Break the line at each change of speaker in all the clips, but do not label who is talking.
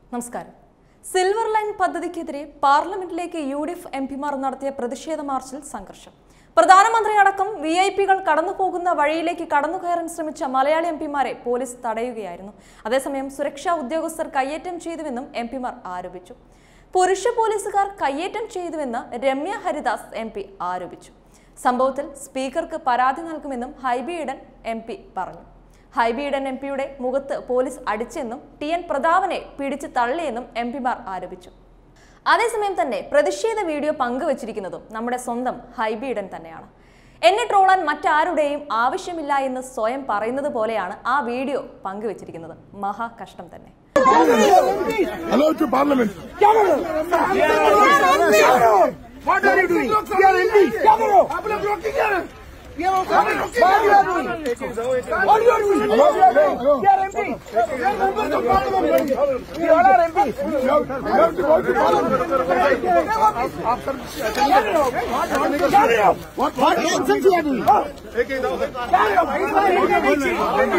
നമസ്കാരം silver line പദ്ധതിക്കെതിരെ പാർലമെന്റിലേക്ക് U D F M പിമാർ നടത്തിയ പ്രതിഷേധ മാർച്ചിൽ സംഘർഷം പ്രധാനമന്ത്രി അടക്കം വി ഐ പികൾ കടന്നുപോകുന്ന വഴിയിലേക്ക് കടന്നുകയറാൻ ശ്രമിച്ച മലയാളി എം പിമാരെ പോലീസ് തടയുകയായിരുന്നു അതേസമയം സുരക്ഷാ ഉദ്യോഗസ്ഥർ കയ്യേറ്റം ചെയ്തുവെന്നും എം പിമാർ ആരോപിച്ചു പുരുഷ പോലീസുകാർ കയ്യേറ്റം ചെയ്തുവെന്ന് രമ്യ ഹരിദാസ് എം പി ആരോപിച്ചു സംഭവത്തിൽ സ്പീക്കർക്ക് പരാതി നൽകുമെന്നും ഹൈബി ഈഡൻ എം പി പറഞ്ഞു ഹൈബി ഈഡൻ എം പിയുടെ മുഖത്ത് പോലീസ് അടിച്ചെന്നും ടി എൻ പ്രതാപനെ പിടിച്ചു തള്ളിയെന്നും എം പിമാർ ആരോപിച്ചു അതേസമയം തന്നെ പ്രതിഷേധ വീഡിയോ പങ്കുവച്ചിരിക്കുന്നതും നമ്മുടെ സ്വന്തം ഹൈബി ഈഡൻ തന്നെയാണ് എന്നെ ട്രോളാൻ മറ്റാരുടെയും ആവശ്യമില്ല എന്ന് സ്വയം പറയുന്നത് പോലെയാണ് ആ വീഡിയോ പങ്കുവച്ചിരിക്കുന്നത് മഹാ കഷ്ടം തന്നെ
Hello to Parliament.
What are you doing? We are MP. Camera. Apne blocking है. We are also What you are doing? What you are doing? What you are doing? We are MP. We are members of Parliament. We all are MP.
You have, you have to go to Parliament.
Carry out.
What, what nonsense you are doing?
Carry out.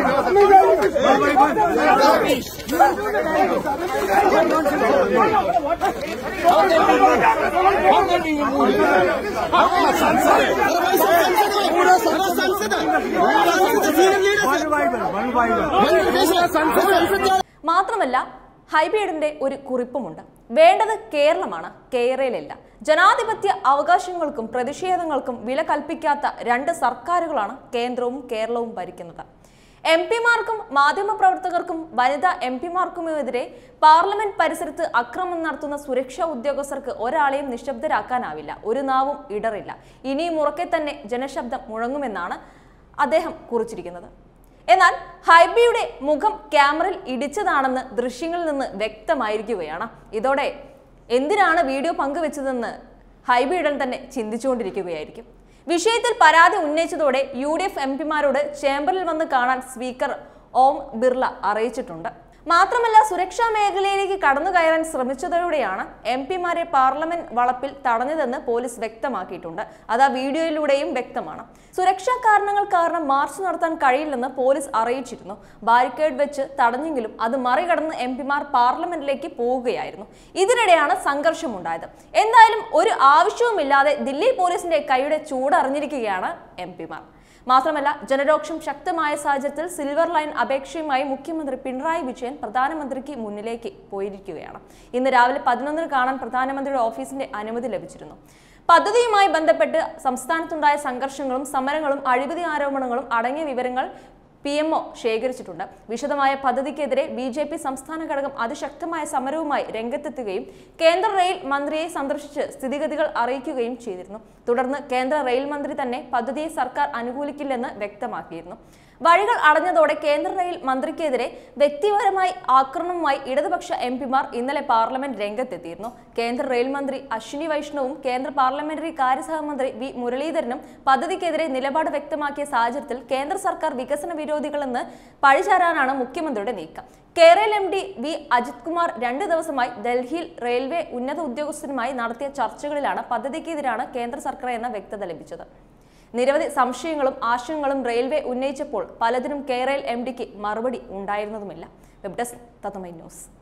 മാത്രമല്ല ഹൈബീഡിന്റെ ഒരു കുറിപ്പുമുണ്ട് വേണ്ടത് കേരളമാണ് കേരളയിലല്ല ജനാധിപത്യ അവകാശങ്ങൾക്കും പ്രതിഷേധങ്ങൾക്കും വില കൽപ്പിക്കാത്ത രണ്ട് സർക്കാരുകളാണ് കേന്ദ്രവും കേരളവും ഭരിക്കുന്നത് എം പിമാർക്കും മാധ്യമപ്രവർത്തകർക്കും വനിതാ എം പിമാർക്കുമെതിരെ പാർലമെന്റ് പരിസരത്ത് അക്രമം നടത്തുന്ന സുരക്ഷാ ഉദ്യോഗസ്ഥർക്ക് ഒരാളെയും നിശബ്ദരാക്കാനാവില്ല ഒരു നാവും ഇടറില്ല ഇനിയും ഉറക്കെ തന്നെ ജനശബ്ദം മുഴങ്ങുമെന്നാണ് അദ്ദേഹം കുറിച്ചിരിക്കുന്നത് എന്നാൽ ഹൈബിയുടെ മുഖം ക്യാമറയിൽ ഇടിച്ചതാണെന്ന് ദൃശ്യങ്ങളിൽ നിന്ന് വ്യക്തമായിരിക്കുകയാണ് ഇതോടെ എന്തിനാണ് വീഡിയോ പങ്കുവെച്ചതെന്ന് ഹൈബിയുടൻ തന്നെ ചിന്തിച്ചുകൊണ്ടിരിക്കുകയായിരിക്കും വിഷയത്തിൽ പരാതി ഉന്നയിച്ചതോടെ യു ഡി എഫ് എം പിമാരോട് ചേംബറിൽ വന്ന് കാണാൻ സ്പീക്കർ ഓം ബിർള അറിയിച്ചിട്ടുണ്ട് മാത്രമല്ല സുരക്ഷാ മേഖലയിലേക്ക് കടന്നു കയറാൻ ശ്രമിച്ചതോടെയാണ് എം പിമാരെ പാർലമെന്റ് വളപ്പിൽ തടഞ്ഞതെന്ന് പോലീസ് വ്യക്തമാക്കിയിട്ടുണ്ട് അത് ആ വീഡിയോയിലൂടെയും വ്യക്തമാണ് സുരക്ഷാ കാരണങ്ങൾ കാരണം മാർച്ച് നടത്താൻ കഴിയില്ലെന്ന് പോലീസ് അറിയിച്ചിരുന്നു ബാരിക്കേഡ് വെച്ച് തടഞ്ഞെങ്കിലും അത് മറികടന്ന് എം പിമാർ പാർലമെന്റിലേക്ക് പോവുകയായിരുന്നു ഇതിനിടെയാണ് സംഘർഷമുണ്ടായത് എന്തായാലും ഒരു ആവശ്യവുമില്ലാതെ ദില്ലി പോലീസിന്റെ കൈയുടെ ചൂടറിഞ്ഞിരിക്കുകയാണ് എം പിമാർ മാത്രമല്ല ജനരോക്ഷം ശക്തമായ സാഹചര്യത്തിൽ സിൽവർ ലൈൻ അപേക്ഷയുമായി മുഖ്യമന്ത്രി പിണറായി വിജയൻ പ്രധാനമന്ത്രിക്ക് മുന്നിലേക്ക് പോയിരിക്കുകയാണ് ഇന്ന് രാവിലെ പതിനൊന്നിന് കാണാൻ പ്രധാനമന്ത്രിയുടെ ഓഫീസിന്റെ അനുമതി ലഭിച്ചിരുന്നു പദ്ധതിയുമായി ബന്ധപ്പെട്ട് സംസ്ഥാനത്തുണ്ടായ സംഘർഷങ്ങളും സമരങ്ങളും അഴിമതി ആരോപണങ്ങളും അടങ്ങിയ വിവരങ്ങൾ പി എം ഒ ശേഖരിച്ചിട്ടുണ്ട് വിശദമായ പദ്ധതിക്കെതിരെ ബി ജെ പി സംസ്ഥാന ഘടകം അതിശക്തമായ സമരവുമായി രംഗത്തെത്തുകയും കേന്ദ്ര റെയിൽ മന്ത്രിയെ സന്ദർശിച്ച് സ്ഥിതിഗതികൾ അറിയിക്കുകയും ചെയ്തിരുന്നു തുടർന്ന് കേന്ദ്ര റെയിൽ മന്ത്രി തന്നെ പദ്ധതിയെ സർക്കാർ അനുകൂലിക്കില്ലെന്ന് വ്യക്തമാക്കിയിരുന്നു വഴികൾ അടഞ്ഞതോടെ കേന്ദ്ര റെയിൽ മന്ത്രിക്കെതിരെ വ്യക്തിപരമായി ആക്രമണവുമായി ഇടതുപക്ഷ എം പിമാർ ഇന്നലെ പാർലമെന്റ് രംഗത്തെത്തിയിരുന്നു കേന്ദ്ര റെയിൽ മന്ത്രി അശ്വിനി വൈഷ്ണവും കേന്ദ്ര പാർലമെന്ററി കാര്യസഹമന്ത്രി വി മുരളീധരനും പദ്ധതിക്കെതിരെ നിലപാട് വ്യക്തമാക്കിയ സാഹചര്യത്തിൽ കേന്ദ്ര സർക്കാർ വികസന വിരോധികളെന്ന് പഴിചാരാനാണ് മുഖ്യമന്ത്രിയുടെ നീക്കം Kerala M D V Ajith Kumar രണ്ട് ദിവസമായി ഡൽഹിയിൽ റെയിൽവേ ഉന്നത ഉദ്യോഗസ്ഥരുമായി നടത്തിയ ചർച്ചകളിലാണ് പദ്ധതിക്കെതിരാണ് കേന്ദ്ര സർക്കാർ എന്ന വ്യക്തത ലഭിച്ചത് നിരവധി സംശയങ്ങളും ആശയങ്ങളും റെയിൽവേ ഉന്നയിച്ചപ്പോൾ പലതിനും കേരള എം ഡിക്ക് മറുപടി ഉണ്ടായിരുന്നതുമില്ല വെബ് ഡെസ്ക് തത്തമൈ ന്യൂസ്